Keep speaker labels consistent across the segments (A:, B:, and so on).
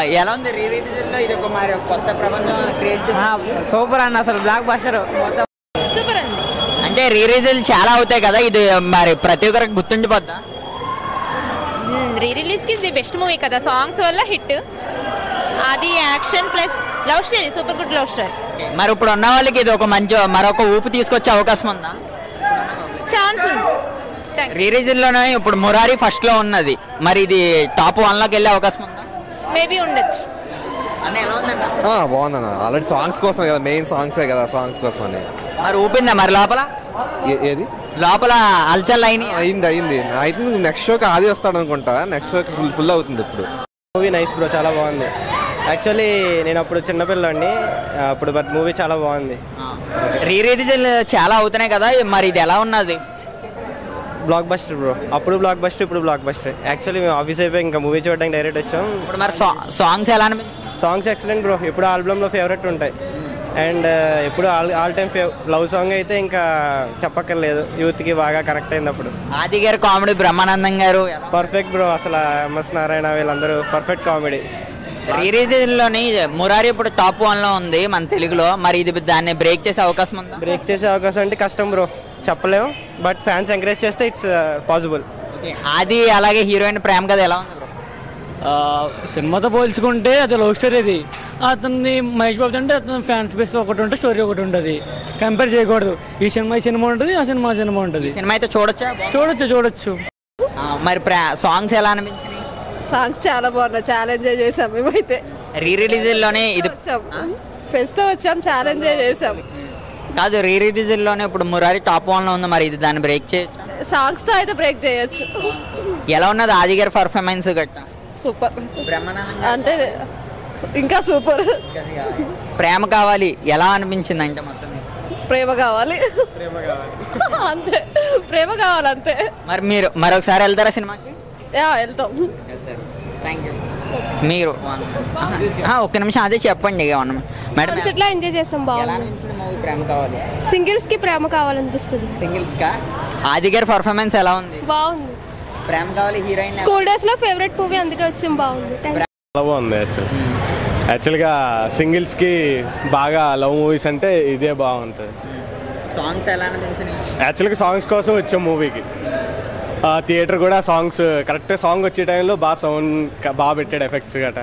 A: ఎలా ఉంది రీ రిలీజ్లో ఇది ఒక మరి ఒక కొత్త ప్రపంచం క్రియేట్ చేసి
B: సూపర్ అన్న అసలు బ్లాక్ బస్టర్ మొత్తం
C: సూపర్ ఉంది
A: అంటే రీ రిలీజ్ చాలా అవుతాయి కదా ఇది మరి ప్రతి ఒక్కరికి గుర్తుండిపోద్దా
C: రీ రిలీజ్ కి ఇది బెస్ట్ మూవీ కదా సాంగ్స్ వల్ల హిట్ అది action plus love story super good love story
A: మరి ఇప్పుడు ఉన్న వాళ్ళకి ఇది ఒక మంచి మరొక ఊపు తీసుకొచ్చే అవకాశం ఉందా
C: ఛాన్స్ ఉంది థ్యాంక్
A: రీ రిలీజ్లోనే ఇప్పుడు మురారి ఫస్ట్ లో ఉన్నది మరి ఇది టాప్ వన్ లోకి వెళ్ళే అవకాశం ఉందా
C: మేబీ ఉండొచ్చు
A: అన్న ఎలా ఉందన్న
D: ఆ, బాగుందన్న ఆల్రెడీ సాంగ్స్ కోసం కదా మెయిన్ సాంగ్సే కదా సాంగ్స్ కోసం అని
A: మరి ఊపిందా మరి లోపల
D: ఏ- ఏది
A: లోపల అల్చల్ అయినాయి
D: అయింది అయింది అయితే నెక్స్ట్ షోకి ఆది వస్తాడు అనుకుంటా నెక్స్ట్ షోకి ఫుల్ ఫుల్ అవుతుంది ఇప్పుడు
E: మూవీ నైస్ బ్రో చాలా బాగుంది యాక్చువల్లీ నేను అప్పుడు చిన్నపిల్లండి అప్పుడు బట్ మూవీ చాలా బాగుంది
A: రీ రిలీజ్ చాలా అవుతున్నాయి కదా మరి ఇది ఎలా ఉన్నది
E: బ్లాక్ బస్టర్ బ్రో అప్పుడు బ్లాక్ బస్టర్ ఇప్పుడు బ్లాక్ బస్టర్ యాక్చువల్లీ మేము ఆఫీస్ అయిపోయి ఇంకా మూవీ చూడడానికి డైరెక్ట్ వచ్చాం
A: ఇప్పుడు మరి సాంగ్స్ ఎలా అనిపించింది
E: సాంగ్స్ ఎక్సలెంట్ బ్రో ఎప్పుడు ఆల్బమ్లో ఫేవరెట్ ఉంటాయి అండ్ ఎప్పుడు all all time fave love song అయితే ఇంకా చెప్పక్కర్లేదు యూత్కి బాగా కనెక్ట్ అయింది అప్పుడు
A: ఆది గారు కామెడీ బ్రహ్మానందం గారు ఎలా
E: పర్ఫెక్ట్ బ్రో అసలు ఎంఎస్ నారాయణ వీళ్ళందరూ పర్ఫెక్ట్ కామెడీ
A: రీ రిలీజ్లోని మురారి ఇప్పుడు టాప్ వన్ లో ఉంది మన తెలుగులో మరి ఇది దాన్ని బ్రేక్ చేసే అవకాశం ఉందా
E: బ్రేక్ చేసే అవకాశం అంటే కష్టం బ్రో చెప్పలేం బట్ ఫ్యాన్స్ ఎంకరేజ్ చేస్తే ఇట్స్ పాసిబుల్
A: ఆది అలాగే హీరోయిన్ ప్రేమ కథ ఎలా ఉంది bro?
B: ఆ, సినిమాతో పోల్చుకుంటే అది లవ్ స్టోరీ అది అతన్ని మహేష్ బాబు అంటే అతని ఫ్యాన్స్ బేస్ ఒకటి ఉంటే స్టోరీ ఒకటి ఉంటుంది కంపేర్ చేయకూడదు ఈ సినిమా ఈ సినిమా ఉంటుంది ఆ సినిమా ఆ సినిమా ఉంటుంది
A: సినిమా అయితే చూడొచ్చా
B: చూడొచ్చు చూడొచ్చు
A: ఆ, మరి సాంగ్స్ ఎలా అనిపించినాయి
F: సాంగ్స్ చాలా బాగున్నాయి చాలా ఎంజాయ్ చేసాం మేమైతే
A: రీ రిలీజ్ లోనే ఇది
F: వచ్చాం ఫ్రెండ్స్ తో వచ్చాం చాలా ఎంజాయ్ చేసాం
A: కాదు రీ రిలీజ్ లోనే ఇప్పుడు మురారి టాప్ వన్ లో ఉంది మరి ఇది దాన్ని బ్రేక్ చేయొచ్చు
F: సాంగ్స్ తో అయితే బ్రేక్ చేయొచ్చు
A: ఎలా ఉన్నది ఆది గారి పర్ఫార్మెన్స్ గట్ట
F: సూపర్
A: బ్రహ్మానందం
F: అంటే ఇంకా సూపర్
A: ప్రేమ కావాలి ఎలా అనిపించింది అంటే మొత్తం మీద?
F: ప్రేమ కావాలి అంతే ప్రేమ కావాలి అంతే
A: మరి మీరు మరొకసారి వెళ్తారా సినిమాకి
F: యా వెళ్తాం
A: వెళ్తారు థ్యాంక్ యూ మీరు ఆ, ఒక్క నిమిషం అదే చెప్పండి ఇక మనం మేడం
G: కాన్సెప్ట్ లో ఎంజాయ్ చేస్తాం
A: ఎలా
G: బాగుంది
A: అనిపించింది మూవీ ప్రేమ కావాలి
G: సింగిల్స్ కి ప్రేమ కావాలనిపిస్తుంది
A: సింగిల్స్ కా ఆది గారి పర్ఫార్మెన్స్ ఎలా ఉంది
G: బాగుంది
A: Prema Kavali heroine
G: school days లో ఫేవరెట్ మూవీ అందుకే వచ్చాం బాగుంది Thank you.
H: చాలా బాగుంది యాక్చువల్ యాక్చువల్గా సింగిల్స్కి బాగా లవ్ మూవీస్ అంటే ఇదే బాగుంటుంది
A: సాంగ్స్ ఎలా అనిపించినాయి
H: యాక్చువల్గా సాంగ్స్ కోసం వచ్చాం మూవీకి థియేటర్ కూడా సాంగ్స్ కరెక్ట్ సాంగ్ వచ్చే టైంలో బాగా సౌండ్ బాగా పెట్టాడు ఎఫెక్ట్స్ గట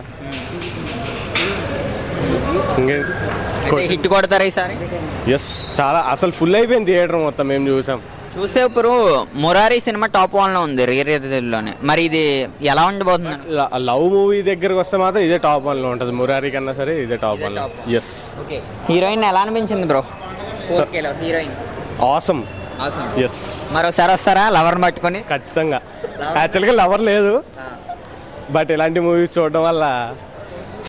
A: అంటే హిట్ కొడతారా ఈసారి
H: ఎస్ చాలా అసలు ఫుల్ అయిపోయింది థియేటర్ మొత్తం మేము చూసాం
A: చూస్తే ఇప్పుడు మురారి సినిమా టాప్ వన్ లో ఉంది రీ లోనే మరి ఇది ఎలా ఉండబోతుంది
H: లవ్ మూవీ దగ్గరకు వస్తే మాత్రం ఇదే టాప్ వన్లో ఉంటుంది మురారి కన్నా సరే ఇదే టాప్ వన్లో ఎస్
A: హీరోయిన్ ఎలా అనిపించింది బ్రో హీరోయిన్
H: ఆసమ్ ఎస్
A: మరొకసారి వస్తారా లవర్ పట్టుకొని
H: ఖచ్చితంగా యాక్చువల్గా లవర్ లేదు బట్ ఇలాంటి మూవీస్ చూడడం వల్ల